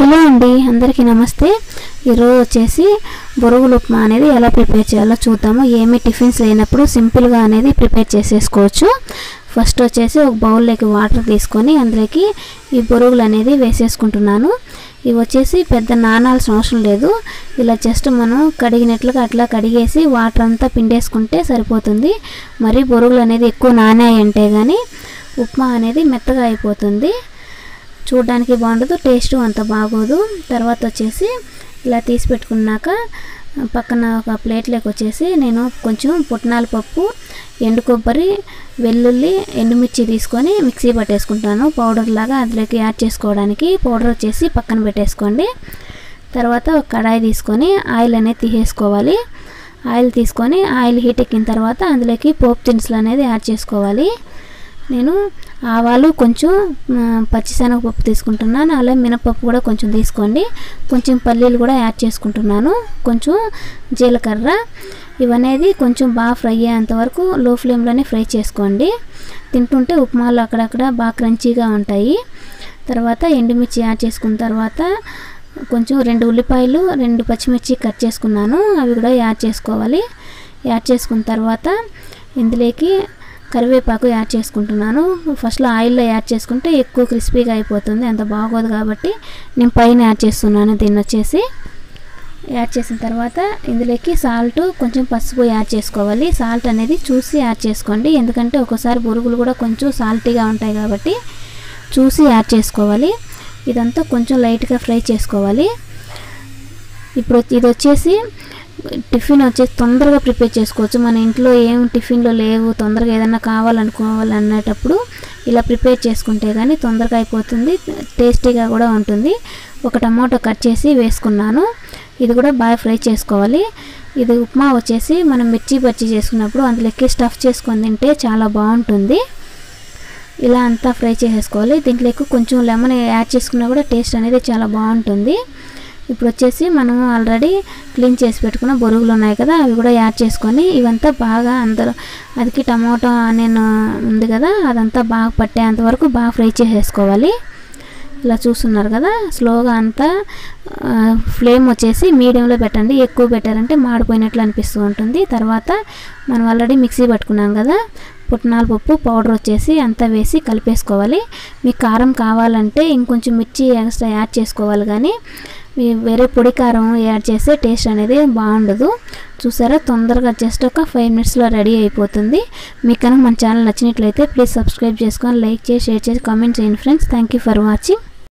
hello అండి అందరికీ నమస్తే ఈరోజు వచ్చేసి బొరుగులు ఉప్మా అనేది ఎలా ప్రిపేర్ చేయాలో చూద్దాము ఏమి టిఫిన్స్ లేనప్పుడు సింపుల్గా అనేది ప్రిపేర్ చేసేసుకోవచ్చు ఫస్ట్ వచ్చేసి ఒక బౌల్లోకి వాటర్ తీసుకొని అందులోకి ఈ బొరుగులు అనేది వేసేసుకుంటున్నాను ఇవి వచ్చేసి పెద్ద నానాల్సిన అవసరం లేదు ఇలా జస్ట్ మనం కడిగినట్లుగా అట్లా కడిగేసి వాటర్ అంతా పిండేసుకుంటే సరిపోతుంది మరి బొరుగులు అనేది ఎక్కువ నానాయంటే కానీ ఉప్మా అనేది మెత్తగా అయిపోతుంది చూడడానికి బాగుండదు టేస్ట్ అంత బాగోదు తర్వాత వచ్చేసి ఇలా తీసి పెట్టుకున్నాక పక్కన ఒక ప్లేట్లోకి వచ్చేసి నేను కొంచెం పుట్నాల పప్పు ఎండు కొబ్బరి వెల్లుల్లి ఎండుమిర్చి తీసుకొని మిక్సీ పట్టేసుకుంటాను పౌడర్ లాగా అందులోకి యాడ్ చేసుకోవడానికి పౌడర్ వచ్చేసి పక్కన పెట్టేసుకోండి తర్వాత ఒక కడాయి తీసుకొని ఆయిల్ అనేది తీసేసుకోవాలి ఆయిల్ తీసుకొని ఆయిల్ హీట్ ఎక్కిన తర్వాత అందులోకి పోపు దినుసులు అనేది యాడ్ చేసుకోవాలి నేను ఆవాలు కొంచెం పచ్చిశనగపప్పు తీసుకుంటున్నాను అలాగే మినపప్పు కూడా కొంచెం తీసుకోండి కొంచెం పల్లీలు కూడా యాడ్ చేసుకుంటున్నాను కొంచెం జీలకర్ర ఇవనేది కొంచెం బాగా ఫ్రై అయ్యేంత వరకు లో ఫ్లేమ్లోనే ఫ్రై చేసుకోండి తింటుంటే ఉప్మాలు అక్కడక్కడ బాగా క్రంచీగా ఉంటాయి తర్వాత ఎండుమిర్చి యాడ్ చేసుకున్న తర్వాత కొంచెం రెండు ఉల్లిపాయలు రెండు పచ్చిమిర్చి కట్ చేసుకున్నాను అవి కూడా యాడ్ చేసుకోవాలి యాడ్ చేసుకున్న తర్వాత ఇందులోకి కరివేపాకు యాడ్ చేసుకుంటున్నాను ఫస్ట్లో ఆయిల్లో యాడ్ చేసుకుంటే ఎక్కువ క్రిస్పీగా అయిపోతుంది అంత బాగోదు కాబట్టి నేను పైన యాడ్ చేస్తున్నాను దీన్ని వచ్చేసి యాడ్ చేసిన తర్వాత ఇందులోకి సాల్ట్ కొంచెం పసుపు యాడ్ చేసుకోవాలి సాల్ట్ అనేది చూసి యాడ్ చేసుకోండి ఎందుకంటే ఒక్కోసారి బురుగులు కూడా కొంచెం సాల్టీగా ఉంటాయి కాబట్టి చూసి యాడ్ చేసుకోవాలి ఇదంతా కొంచెం లైట్గా ఫ్రై చేసుకోవాలి ఇప్పుడు ఇది వచ్చేసి టిఫిన్ వచ్చేసి తొందరగా ప్రిపేర్ చేసుకోవచ్చు మన ఇంట్లో ఏం టిఫిన్లో లేవు తొందరగా ఏదైనా కావాలనుకోవాలి అన్నటప్పుడు ఇలా ప్రిపేర్ చేసుకుంటే కానీ తొందరగా అయిపోతుంది టేస్టీగా కూడా ఉంటుంది ఒక టమాటో కట్ చేసి వేసుకున్నాను ఇది కూడా బాగా ఫ్రై చేసుకోవాలి ఇది ఉప్మా వచ్చేసి మనం మిర్చి బజ్జీ చేసుకున్నప్పుడు అందులోకి స్టఫ్ చేసుకొని తింటే చాలా బాగుంటుంది ఇలా అంతా ఫ్రై చేసేసుకోవాలి దీంట్లోకి కొంచెం లెమన్ యాడ్ చేసుకున్నా కూడా టేస్ట్ అనేది చాలా బాగుంటుంది ఇప్పుడు వచ్చేసి మనం ఆల్రెడీ క్లీన్ చేసి పెట్టుకున్న బొరుగులు ఉన్నాయి కదా అవి కూడా యాడ్ చేసుకొని ఇవంతా బాగా అందరూ అదికి టమాటో ఆనియన్ ఉంది కదా అదంతా బాగా పట్టేంత వరకు బాగా ఫ్రై చేసేసుకోవాలి ఇలా చూస్తున్నారు కదా స్లోగా అంతా ఫ్లేమ్ వచ్చేసి మీడియంలో పెట్టండి ఎక్కువ పెట్టారంటే మాడిపోయినట్లు అనిపిస్తూ ఉంటుంది తర్వాత మనం ఆల్రెడీ మిక్సీ పట్టుకున్నాం కదా పుట్నాల పప్పు పౌడర్ వచ్చేసి అంతా వేసి కలిపేసుకోవాలి మీకు కారం కావాలంటే ఇంకొంచెం మిర్చి ఎక్స్ట్రా యాడ్ చేసుకోవాలి కానీ మీ వేరే పొడి కారం యాడ్ చేస్తే టేస్ట్ అనేది బాగుండదు చూసారా తొందరగా జస్ట్ ఒక ఫైవ్ మినిట్స్లో రెడీ అయిపోతుంది మీకు కనుక మన ఛానల్ నచ్చినట్లయితే ప్లీజ్ సబ్స్క్రైబ్ చేసుకొని లైక్ చేసి షేర్ చేసి కామెంట్ చేయండి friends thank you for watching